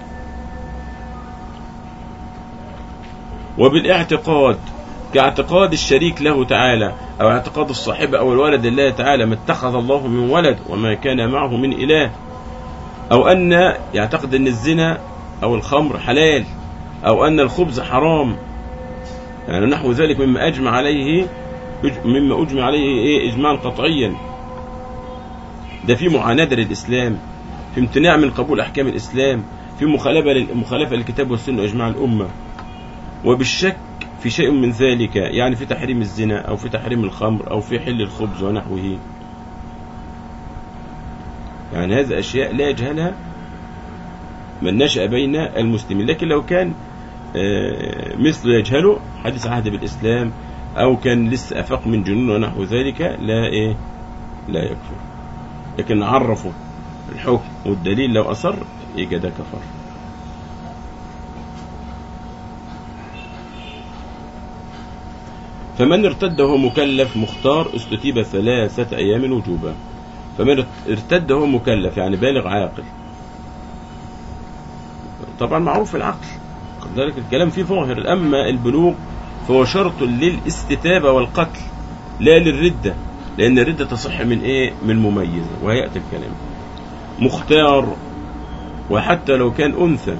وبالاعتقاد كاعتقاد الشريك له تعالى أو اعتقاد الصاحب أو الولد لله تعالى ما اتخذ الله من ولد وما كان معه من إله أو أن يعتقد أن الزنا أو الخمر حلال أو أن الخبز حرام يعني نحو ذلك مما أجمع عليه مما أجمع عليه إيه إجماعا قطعيا ده في معاندة للإسلام في امتناع من قبول أحكام الإسلام في مخالفة مخالفة للكتاب والسنة وإجماع الأمة وبالشك في شيء من ذلك يعني في تحريم الزنا أو في تحريم الخمر أو في حل الخبز ونحوه يعني هذه أشياء لا يجهلها من نشأ بين المسلمين لكن لو كان مثل يجهله حديث عهد بالإسلام أو كان لسه أفاق من جنون ونحو ذلك لا إيه لا يكفر لكن عرفوا الحكم والدليل لو أصر يبقى ده كفر فمن ارتد وهو مكلف مختار استتيب ثلاثة أيام وجوبا فمن ارتد وهو مكلف يعني بالغ عاقل طبعا معروف العقل خد بالك الكلام فيه ظاهر أما البلوغ فهو شرط للاستتابة والقتل لا للردة لأن الردة تصح من إيه من مميز وهيأتي الكلام مختار وحتى لو كان أنثى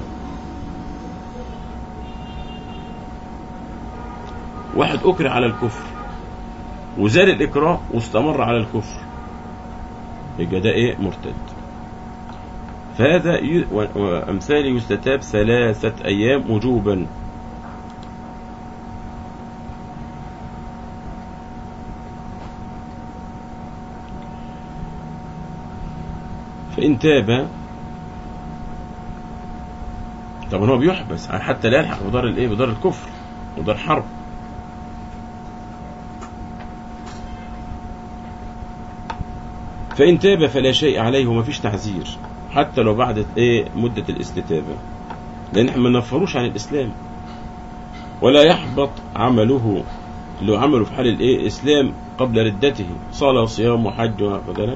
واحد أكره على الكفر وزال الإكراه واستمر على الكفر يبقى ده إيه مرتد فهذا ي... و- وأمثاله يستتاب ثلاثة أيام وجوبا فإن تاب طبعا هو بيحبس حتى لا يلحق بدار الايه بدار الكفر ودار حرب فإن تاب فلا شيء عليه وما فيش تعزير حتى لو بعد ايه مدة الاستتابة لأن احنا ما نفروش عن الإسلام ولا يحبط عمله اللي هو عمله في حال الايه الإسلام قبل ردته صلاة وصيام وحج وكذلك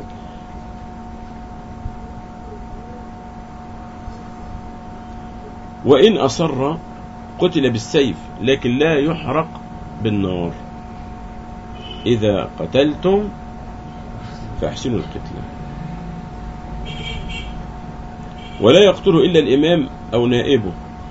وإن أصر قتل بالسيف لكن لا يحرق بالنار إذا قتلتم فاحسنوا القتلة ولا يقتله إلا الإمام أو نائبه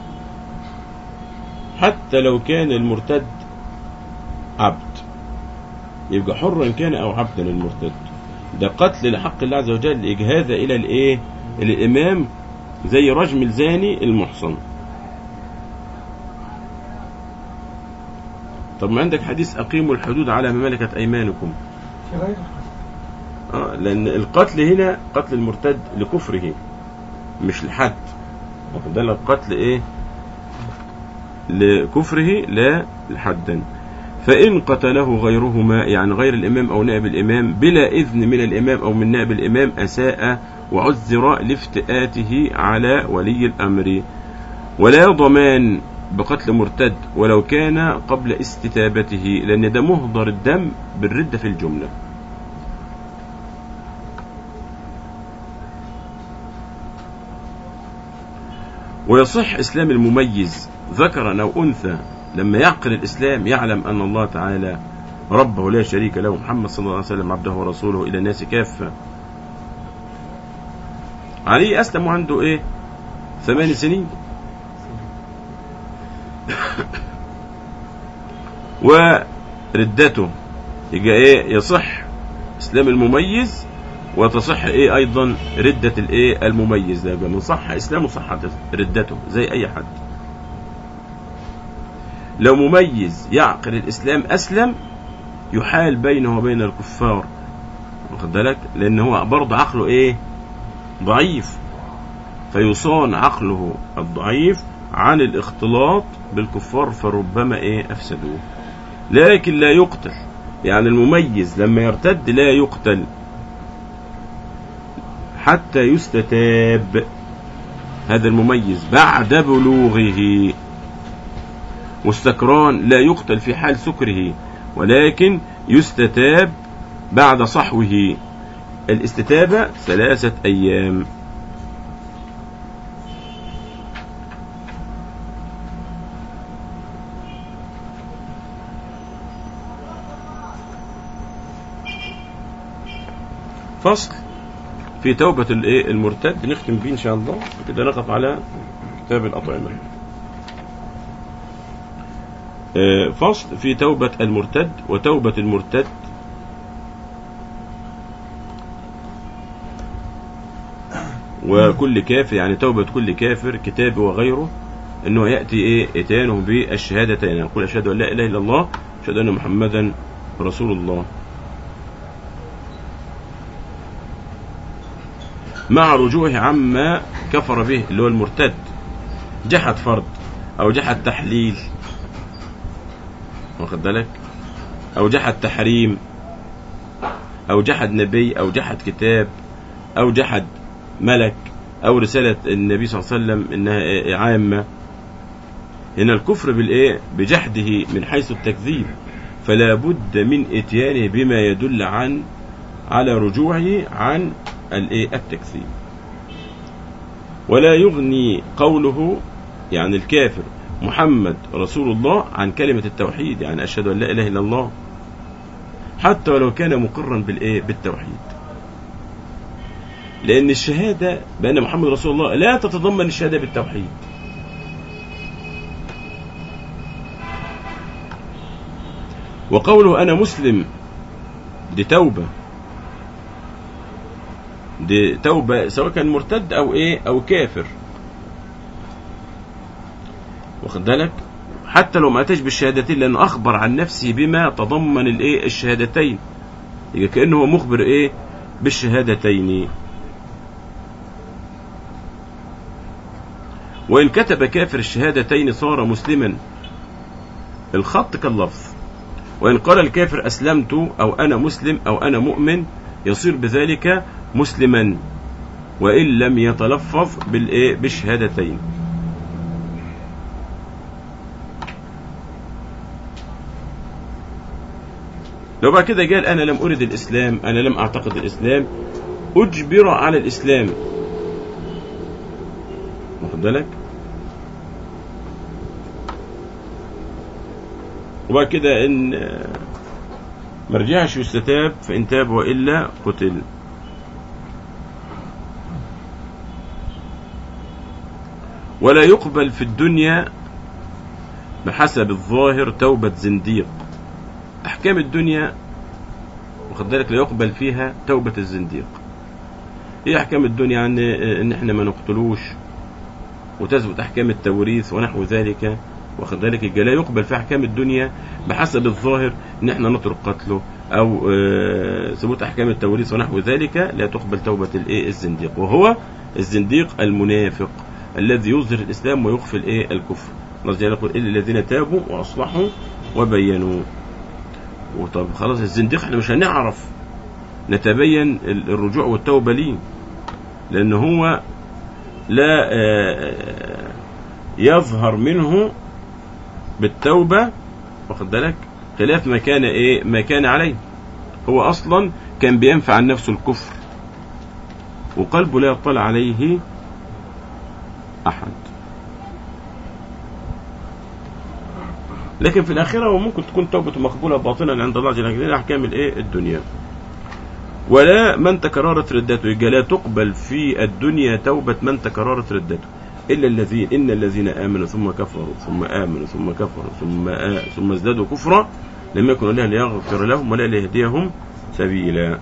حتى لو كان المرتد عبد يبقى حرا كان أو عبدا المرتد ده قتل لحق الله عز وجل إجهاز إلى الإيه إلى الإمام زي رجم الزاني المحصن طب ما عندك حديث أقيموا الحدود على ما ملكت أيمانكم في غير آه لأن القتل هنا قتل المرتد لكفره مش لحد واخد بالك قتل إيه لكفره لا لحدا فإن قتله غيرهما يعني غير الإمام أو نائب الإمام بلا إذن من الإمام أو من نائب الإمام أساء وعذر لافتئاته على ولي الأمر ولا ضمان بقتل مرتد ولو كان قبل استتابته لأن ده مهدر الدم بالردة في الجملة ويصح إسلام المميز ذكرا أو أنثى لما يعقل الإسلام يعلم أن الله تعالى ربه لا شريك له محمد صلى الله عليه وسلم عبده ورسوله إلى الناس كافة علي أسلم عنده إيه ثمان سنين وردته يبقى ايه يصح اسلام المميز وتصح ايه ايضا ردة الايه المميز ده يبقى من صح اسلامه صحة ردته زي اي حد لو مميز يعقل الاسلام اسلم يحال بينه وبين الكفار واخد بالك لان هو برضه عقله ايه ضعيف فيصان عقله الضعيف عن الاختلاط بالكفار فربما ايه افسدوه لكن لا يقتل يعني المميز لما يرتد لا يقتل حتى يستتاب هذا المميز بعد بلوغه والسكران لا يقتل في حال سكره ولكن يستتاب بعد صحوه الاستتابة ثلاثة أيام فصل في توبة الايه المرتد نختم بيه ان شاء الله كده نقف على كتاب الأطعمة آه، فصل في توبة المرتد وتوبة المرتد وكل كافر يعني توبة كل كافر كتاب وغيره انه يأتي ايه اتيانه بالشهادتين يقول اشهد ان لا اله الا الله اشهد ان محمدا رسول الله مع رجوعه عما كفر به اللي هو المرتد جحد فرض او جحد تحليل واخد بالك او جحد تحريم او جحد نبي او جحد كتاب او جحد ملك او رسالة النبي صلى الله عليه وسلم انها إيه عامة هنا الكفر بالايه بجحده من حيث التكذيب فلا بد من اتيانه بما يدل عن على رجوعه عن الايه التكذيب ولا يغني قوله يعني الكافر محمد رسول الله عن كلمة التوحيد يعني أشهد أن لا إله إلا الله حتى ولو كان مقرا بالإيه بالتوحيد لأن الشهادة بأن محمد رسول الله لا تتضمن الشهادة بالتوحيد وقوله أنا مسلم دي توبة دي توبة سواء كان مرتد أو إيه أو كافر واخد بالك حتى لو ما أتاش بالشهادتين لأنه أخبر عن نفسه بما تضمن الإيه الشهادتين يبقى كأنه هو مخبر إيه بالشهادتين وإن كتب كافر الشهادتين صار مسلما الخط كاللفظ وإن قال الكافر أسلمت أو أنا مسلم أو أنا مؤمن يصير بذلك مسلما وإن لم يتلفظ بالإيه بالشهادتين لو بعد كده قال أنا لم أرد الإسلام أنا لم أعتقد الإسلام أجبر على الإسلام واخد بالك وبعد كده إن مرجعش يستتاب فإن تاب وإلا قتل ولا يقبل في الدنيا بحسب الظاهر توبة زنديق أحكام الدنيا واخد بالك لا يقبل فيها توبة الزنديق هي أحكام الدنيا أن إن إحنا ما نقتلوش وتثبت أحكام التوريث ونحو ذلك واخد بالك يبقى لا يقبل في أحكام الدنيا بحسب الظاهر إن إحنا نترك قتله أو آه، ثبوت أحكام التوريث ونحو ذلك لا تقبل توبة الإيه الزنديق وهو الزنديق المنافق الذي يظهر الإسلام ويخفي الإيه الكفر الله جل يقول إلا الذين تابوا وأصلحوا وبينوا وطب خلاص الزنديق احنا مش هنعرف نتبين ال- الرجوع والتوبة ليه لأن هو لا آه، يظهر منه بالتوبة واخد بالك خلاف ما كان ايه ما كان عليه هو اصلا كان بينفع عن نفسه الكفر وقلبه لا يطلع عليه احد لكن في الاخره هو ممكن تكون توبته مقبوله باطنا عند الله جل وعلا احكام الايه الدنيا ولا من تكررت ردته يبقى لا تقبل في الدنيا توبه من تكررت ردته الا الذين ان الذين امنوا ثم كفروا ثم امنوا ثم كفروا ثم آ ثم ازدادوا كفرا لم يكن الله ليغفر لهم ولا ليهديهم سبيلا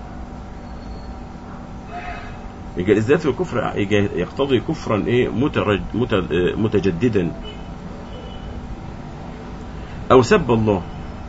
يبقى الازداد في الكفر يبقى يقتضي كفرا ايه مترج مت- آه، متجددا او سب الله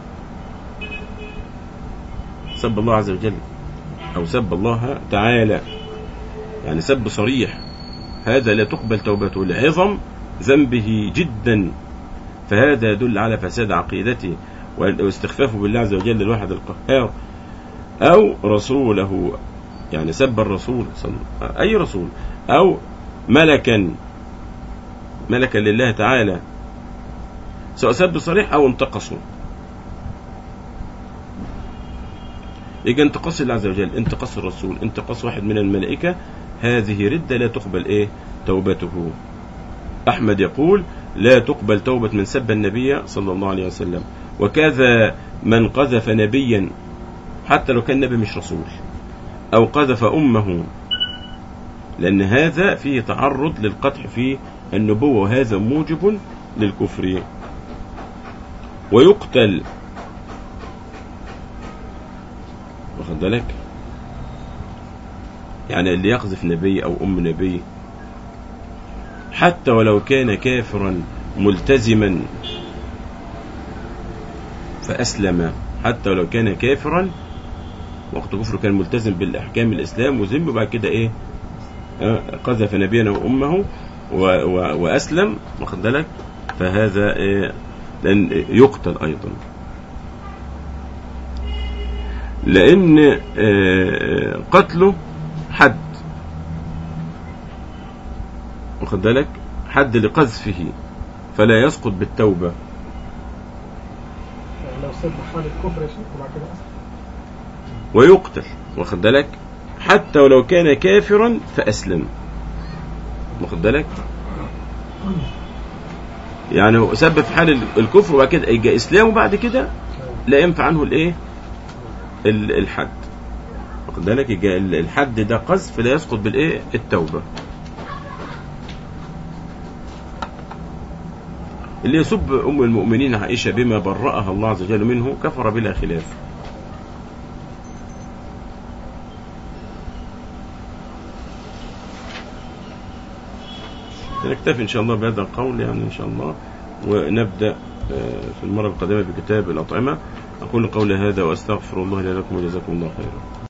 سب الله عز وجل او سب الله تعالى يعني سب صريح هذا لا تقبل توبته لعظم ذنبه جدا فهذا يدل على فساد عقيدته واستخفافه بالله عز وجل الواحد القهار أو رسوله يعني سب الرسول صلى أي رسول أو ملكا ملكا لله تعالى سواء سب صريح أو انتقصه يجي انتقاص الله عز وجل انتقاص الرسول انتقاص واحد من الملائكة هذه ردة لا تقبل ايه توبته أحمد يقول لا تقبل توبة من سب النبي صلى الله عليه وسلم وكذا من قذف نبيا حتى لو كان نبي مش رسول أو قذف أمه لأن هذا فيه تعرض للقدح في النبوة وهذا موجب للكفر ويقتل واخد بالك يعني اللي يقذف نبي أو أم نبي حتى ولو كان كافرا ملتزما فأسلم حتى ولو كان كافرا وقت كفره كان ملتزم بالأحكام الإسلام وذنب وبعد كده إيه آه، قذف نبينا وأمه و و وأسلم واخد بالك فهذا إيه لأن يقتل أيضا لأن آه، قتله حد واخد بالك حد لقذفه فلا يسقط بالتوبة لو سب حال الكفر يا شيخ وبعد كده أسلم ويقتل واخد بالك حتى ولو كان كافرا فأسلم واخد بالك يعني سب في حال الكفر وبعد كده يجي إسلام وبعد كده لا ينفع عنه الايه ال- الحد واخد بالك يجي ال- الحد ده قذف لا يسقط بالايه التوبة اللي يسب أم المؤمنين عائشة بما برأها الله عز وجل منه كفر بلا خلاف نكتفي إن شاء الله بهذا القول يعني إن شاء الله ونبدأ آه، في المرة القادمة بكتاب الأطعمة أقول قولي هذا وأستغفر الله لي ولكم وجزاكم الله خيرا